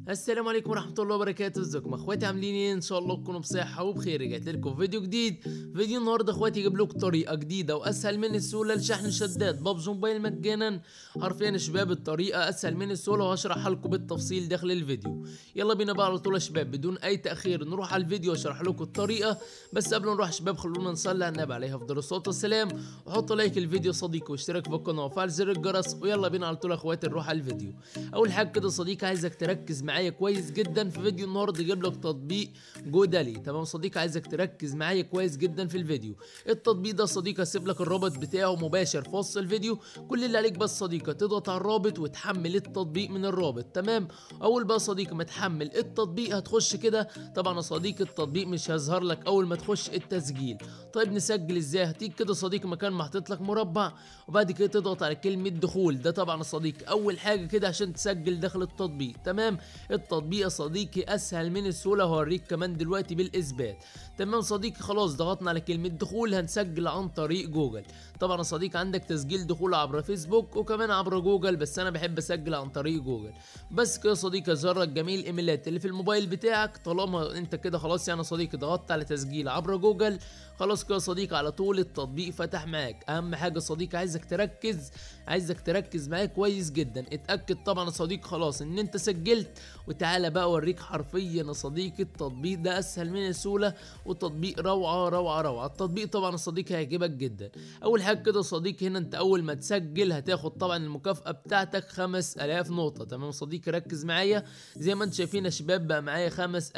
السلام عليكم ورحمة الله وبركاته ازيكم اخواتي عاملين ايه ان شاء الله تكونوا بصحة وبخير رجعت لكم فيديو جديد فيديو النهاردة اخواتي جايب لكم طريقة جديدة واسهل من السهولة لشحن شدات بابجي موبايل مجانا حرفيا يا شباب الطريقة اسهل من السهولة وهشرحها لكم بالتفصيل داخل الفيديو يلا بينا بقى على طول يا شباب بدون اي تأخير نروح على الفيديو واشرح لكم الطريقة بس قبل ما نروح يا شباب خلونا نصلي على النبي عليه افضل الصلاة والسلام وحط لايك الفيديو صديقي واشترك في القناة وفعل زر الجرس ويلا بينا على طول يا اخواتي نروح على الفيديو اول حاجة كده صديقي عايزك تركز معايا كويس جدا في فيديو النهارده جايب لك تطبيق جودالي تمام صديقي عايزك تركز معايا كويس جدا في الفيديو التطبيق ده صديقي هسيب لك الرابط بتاعه مباشر في وصف الفيديو كل اللي عليك بس صديقي تضغط على الرابط وتحمل التطبيق من الرابط تمام اول بقى صديقي ما تحمل التطبيق هتخش كده طبعا يا صديقي التطبيق مش هيظهر لك اول ما تخش التسجيل طيب نسجل ازاي هتيجي كده صديقي مكان محطوط لك مربع وبعد كده تضغط على كلمه دخول ده طبعا يا صديقي اول حاجه كده عشان تسجل داخل التطبيق تمام التطبيق يا صديقي اسهل من السهوله هوريك كمان دلوقتي بالاثبات تمام صديقي خلاص ضغطنا على كلمه دخول هنسجل عن طريق جوجل طبعا يا صديقي عندك تسجيل دخول عبر فيسبوك وكمان عبر جوجل بس انا بحب اسجل عن طريق جوجل بس كده يا صديقي يظهر لك جميع الايميلات اللي في الموبايل بتاعك طالما انت كده خلاص يعني يا صديقي ضغطت على تسجيل عبر جوجل خلاص كده يا صديقي على طول التطبيق فتح معاك اهم حاجه يا صديقي عايزك تركز عايزك تركز معايا كويس جدا اتاكد طبعا يا صديقي خلاص ان انت سجلت وتعالى بقى اوريك حرفيا يا صديقي التطبيق ده اسهل من السهوله وتطبيق روعه روعه روعه التطبيق طبعا يا صديقي هيعجبك جدا اول حاجه كده يا صديقي هنا انت اول ما تسجل هتاخد طبعا المكافاه بتاعتك 5000 نقطه تمام يا صديقي ركز معايا زي ما انتم شايفين يا شباب بقى معايا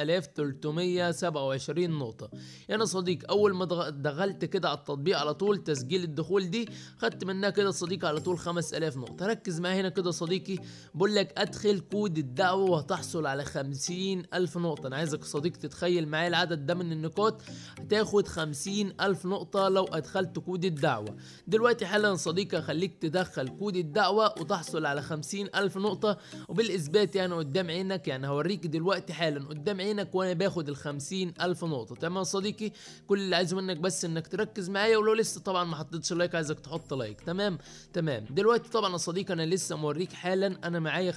5327 نقطه يعني يا صديقي اول ما دخلت كده على التطبيق على طول تسجيل الدخول دي خدت منها كده صديقي على طول 5000 نقطه ركز معايا هنا كده صديقي بقول لك ادخل كود الدعوه وهتحصل على 50000 نقطه انا عايزك صديقي تتخيل معايا العدد ده من النقاط هتاخد 50000 نقطه لو ادخلت كود الدعوه دلوقتي حالا صديقي هخليك تدخل كود الدعوه وتحصل على 50000 نقطه وبالاثبات يعني قدام عينك يعني هوريك دلوقتي حالا قدام عينك وانا باخد ال 50000 نقطه تمام يا صديقي كل اللي عايزه منك بس انك تركز معايا ولو لسه طبعا ما حطيتش لايك عايزك تحط لايك تمام تمام دلوقتي طبعا يا صديقي انا لسه موريك حالا انا معايا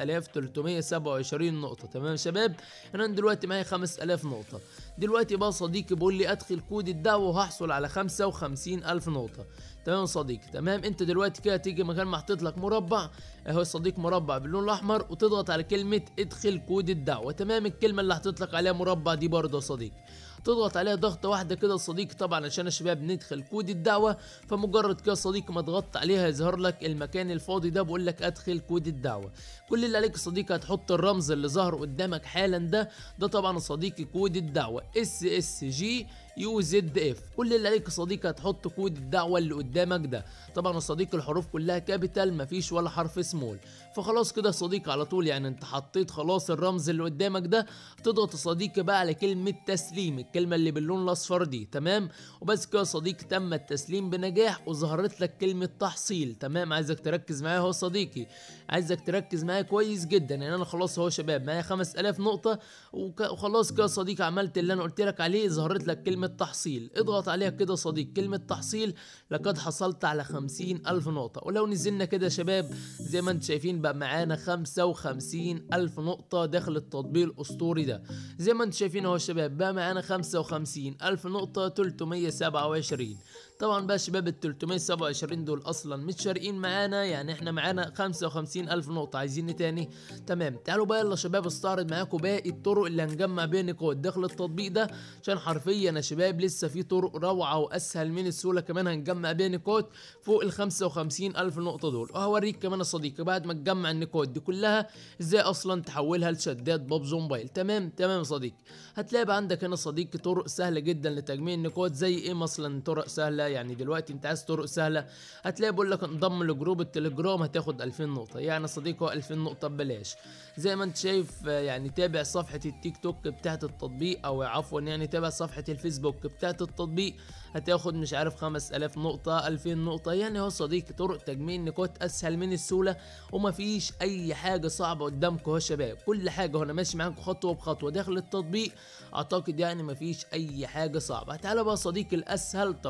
5327 نقطه تمام يا شباب انا دلوقتي معايا 5000 نقطه دلوقتي بقى صديقي بيقول لي ادخل كود الدعوه وهحصل على 55000 نقطه تمام يا صديقي تمام انت دلوقتي كده تيجي مكان محطوط لك مربع اهو صديق مربع باللون الاحمر وتضغط على كلمه ادخل كود الدعوه تمام الكلمه اللي حطيت لك عليها مربع دي برضه يا صديقي تضغط عليها ضغطه واحده كده صديقي طبعا عشان يا شباب ندخل كود الدعوه فمجرد كده صديقي ما ضغطت عليها يظهر لك المكان الفاضي ده بقول لك ادخل كود الدعوه كل اللي عليك يا صديقي هتحط الرمز اللي ظهر قدامك حالا ده ده طبعا يا صديقي كود الدعوه اس اس جي يو زد اف كل اللي عليك يا صديقي هتحط كود الدعوه اللي قدامك ده طبعا يا صديقي الحروف كلها كابيتال مفيش ولا حرف سمول فخلاص كده يا صديقي على طول يعني انت حطيت خلاص الرمز اللي قدامك ده تضغط يا صديقي بقى على كلمه تسليم الكلمه اللي باللون الاصفر دي تمام وبس كده يا صديقي تم التسليم بنجاح وظهرت لك كلمه تحصيل تمام عايزك تركز معايا اهو صديقي عايزك تركز معايا كويس جدا يعني انا خلاص اهو شباب معايا 5000 نقطه وخلاص كده يا صديقي عملت اللي انا قلت لك عليه ظهرت لك كلمه تحصيل اضغط عليها كده صديق كلمة تحصيل لقد حصلت على خمسين ألف نقطة ولو نزلنا كده يا شباب زي ما انتم شايفين بقى معانا خمسة وخمسين ألف نقطة داخل التطبيق الأسطوري ده زي ما انتم شايفين اهو يا شباب بقى معانا خمسة وخمسين ألف نقطة تلتمية سبعة وعشرين طبعا بقى شباب ال 327 دول اصلا مش فارقين معانا يعني احنا معانا 55 الف نقطه عايزين ايه تاني تمام تعالوا بقى يلا شباب استعرض معاكم باقي الطرق اللي هنجمع بيها نقاط داخل التطبيق ده عشان حرفيا يا شباب لسه في طرق روعه واسهل من السهوله كمان هنجمع بيها نقاط فوق ال 55 الف نقطه دول وهوريك كمان يا صديقي بعد ما تجمع النقاط دي كلها ازاي اصلا تحولها لشدات بابجي موبايل تمام تمام يا صديقي هتلاقي بقى عندك هنا صديقي طرق سهله جدا لتجميع النقاط زي ايه مثلا طرق سهله يعني دلوقتي انت عايز طرق سهله هتلاقي بيقول لك انضم لجروب التليجرام هتاخد 2000 نقطه يعني صديقي 2000 نقطه ببلاش زي ما انت شايف يعني تابع صفحه التيك توك بتاعت التطبيق او عفوا يعني تابع صفحه الفيسبوك بتاعت التطبيق هتاخد مش عارف 5000 نقطه 2000 نقطه يعني هو صديقي طرق تجميع النقاط اسهل من السهوله ومفيش اي حاجه صعبه قدامكم يا شباب كل حاجه هنا ماشي معاكم خطوه بخطوه داخل التطبيق اعتقد يعني مفيش اي حاجه صعبه تعالى بقى صديقي الاسهل طريقه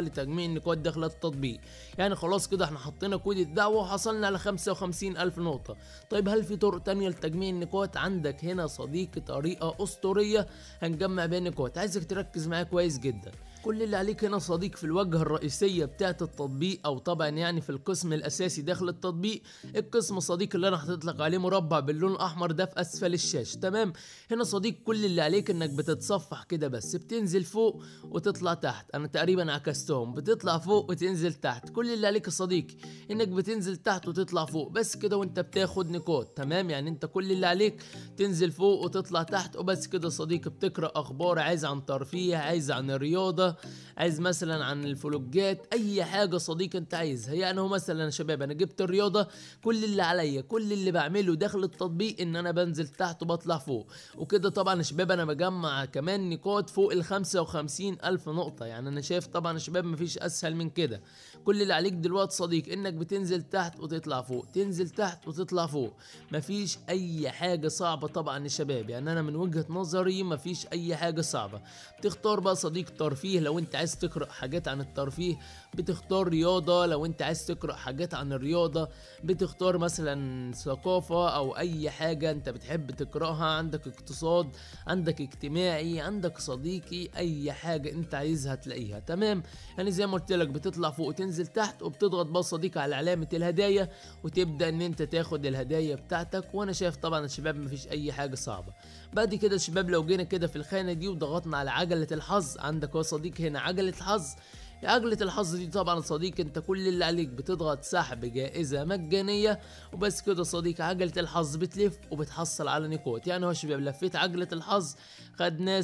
لتجميع النقاط داخل التطبيق يعني خلاص كده احنا حطينا كود الدعوة وحصلنا على 55 ألف نقطة طيب هل في طرق تانية لتجميع النقاط عندك هنا صديقي طريقة أسطورية هنجمع بيها النقاط عايزك تركز معايا كويس جدا كل اللي عليك هنا صديق في الواجهة الرئيسية بتاعة التطبيق أو طبعا يعني في القسم الأساسي داخل التطبيق القسم صديق اللي أنا حاطط لك عليه مربع باللون الأحمر ده في أسفل الشاشة تمام هنا صديق كل اللي عليك إنك بتتصفح كده بس بتنزل فوق وتطلع تحت أنا تقريبا عكستهم بتطلع فوق وتنزل تحت كل اللي عليك يا صديقي إنك بتنزل تحت وتطلع فوق بس كده وأنت بتاخد نقاط تمام يعني أنت كل اللي عليك تنزل فوق وتطلع تحت وبس كده صديقي بتقرأ أخبار عايز عن ترفيه عايز عن الرياضة عايز مثلا عن الفلوجات اي حاجه صديق انت عايزها يعني هو مثلا يا شباب انا جبت الرياضه كل اللي عليا كل اللي بعمله داخل التطبيق ان انا بنزل تحت وبطلع فوق وكده طبعا يا شباب انا بجمع كمان نقاط فوق ال 55 الف نقطه يعني انا شايف طبعا يا شباب مفيش اسهل من كده كل اللي عليك دلوقتي صديق انك بتنزل تحت وتطلع فوق تنزل تحت وتطلع فوق مفيش اي حاجه صعبه طبعا يا شباب يعني انا من وجهه نظري مفيش اي حاجه صعبه تختار بقى صديق ترفيه لو انت عايز تقرا حاجات عن الترفيه بتختار رياضه لو انت عايز تقرا حاجات عن الرياضه بتختار مثلا ثقافه او اي حاجه انت بتحب تقراها عندك اقتصاد عندك اجتماعي عندك صديقي اي حاجه انت عايزها تلاقيها تمام يعني زي ما قلت لك بتطلع فوق وتنزل تحت وبتضغط بقى صديقي على علامه الهدايا وتبدا ان انت تاخد الهدايا بتاعتك وانا شايف طبعا الشباب مفيش اي حاجه صعبه بعد كده الشباب لو جينا كده في الخانه دي وضغطنا على عجله الحظ عندك يا صديقي هنا عجله الحظ عجلة الحظ دي طبعا صديق انت كل اللي عليك بتضغط سحب جائزة مجانية وبس كده صديق عجلة الحظ بتلف وبتحصل على نقاط يعني هو يا شباب لفيت عجلة الحظ خدنا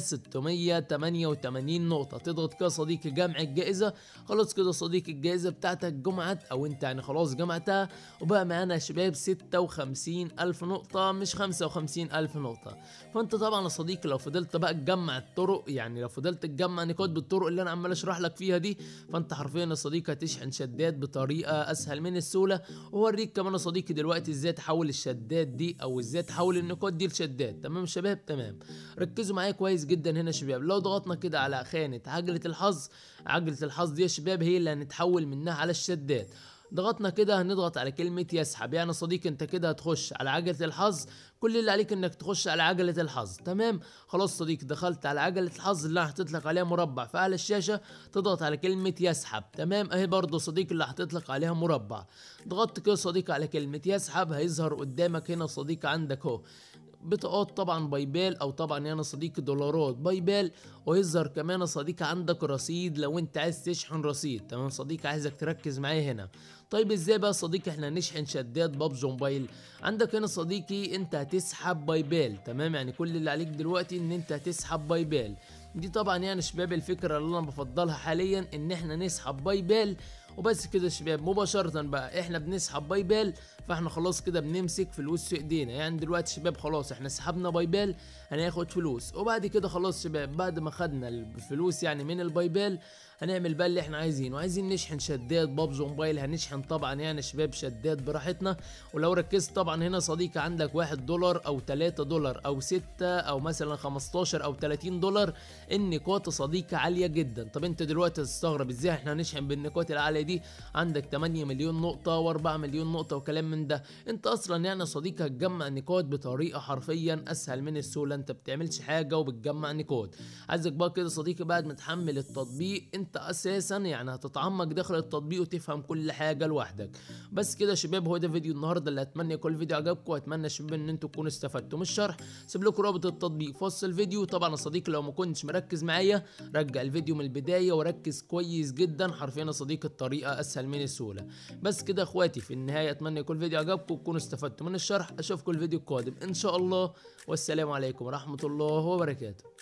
688 نقطة تضغط كده صديق جمع الجائزة خلاص كده صديق الجائزة بتاعتك جمعت او انت يعني خلاص جمعتها وبقى معانا يا شباب 56 ألف نقطة مش 55 ألف نقطة فانت طبعا يا صديقي لو فضلت بقى تجمع الطرق يعني لو فضلت تجمع نقاط بالطرق اللي انا عمال اشرح لك فيها دي فانت حرفيا يا صديقي هتشحن شداد بطريقه اسهل من السهوله واوريك كمان يا صديقي دلوقتي ازاي تحول الشداد دي او ازاي تحول النقاط دي لشداد تمام شباب تمام ركزوا معايا كويس جدا هنا يا شباب لو ضغطنا كده على خانه عجله الحظ عجله الحظ دي يا شباب هي اللي هنتحول منها على الشداد ضغطنا كده هنضغط على كلمة يسحب يعني صديقي انت كده هتخش على عجلة الحظ كل اللي عليك انك تخش على عجلة الحظ تمام خلاص صديقي دخلت على عجلة الحظ اللي انا حطيت لك عليها مربع في اعلى الشاشة تضغط على كلمة يسحب تمام اهي برضه صديقي اللي حطيت لك عليها مربع ضغطت كده صديقي على كلمة يسحب هيظهر قدامك هنا صديقي عندك اهو بطاقات طبعا بايبال او طبعا يعني صديقي دولارات بايبال ويظهر كمان يا صديقي عندك رصيد لو انت عايز تشحن رصيد تمام صديقي عايزك تركز معايا هنا طيب ازاي بقى صديقي احنا نشحن شداد بابجي موبايل عندك هنا صديقي انت هتسحب بايبال تمام يعني كل اللي عليك دلوقتي ان انت هتسحب بايبال دي طبعا يعني شباب الفكره اللي انا بفضلها حاليا ان احنا نسحب بايبال وبس كده يا شباب مباشرة بقى احنا بنسحب بايبال فاحنا خلاص كده بنمسك فلوس في ايدينا يعني دلوقتي شباب خلاص احنا سحبنا بايبال هناخد فلوس وبعد كده خلاص شباب بعد ما خدنا الفلوس يعني من البايبال هنعمل بقى اللي احنا عايزينه عايزين نشحن شداد بابجي موبايل هنشحن طبعا يعني شباب شداد براحتنا ولو ركزت طبعا هنا صديقي عندك واحد دولار او 3 دولار او 6 او مثلا 15 او 30 دولار النقاط صديقي عاليه جدا طب انت دلوقتي تستغرب ازاي احنا هنشحن بالنقاط العاليه دي عندك 8 مليون نقطه و4 مليون نقطه وكلام من ده انت اصلا يعني صديقي هتجمع نقاط بطريقه حرفيا اسهل من السهوله انت بتعملش حاجه وبتجمع نقاط عايزك بقى كده صديقي بعد ما تحمل التطبيق انت اساسا يعني هتتعمق داخل التطبيق وتفهم كل حاجه لوحدك بس كده يا شباب هو ده فيديو النهارده اللي اتمنى يكون الفيديو عجبكم واتمنى يا شباب ان انتوا تكونوا استفدتوا من الشرح سيب لكم رابط التطبيق في وصف الفيديو طبعا يا صديقي لو ما كنتش مركز معايا رجع الفيديو من البدايه وركز كويس جدا حرفيا يا صديقي الطريقه اسهل من السهوله بس كده اخواتي في النهايه اتمنى يكون الفيديو عجبكم وتكونوا استفدتوا من الشرح اشوفكم الفيديو القادم ان شاء الله والسلام عليكم ورحمه الله وبركاته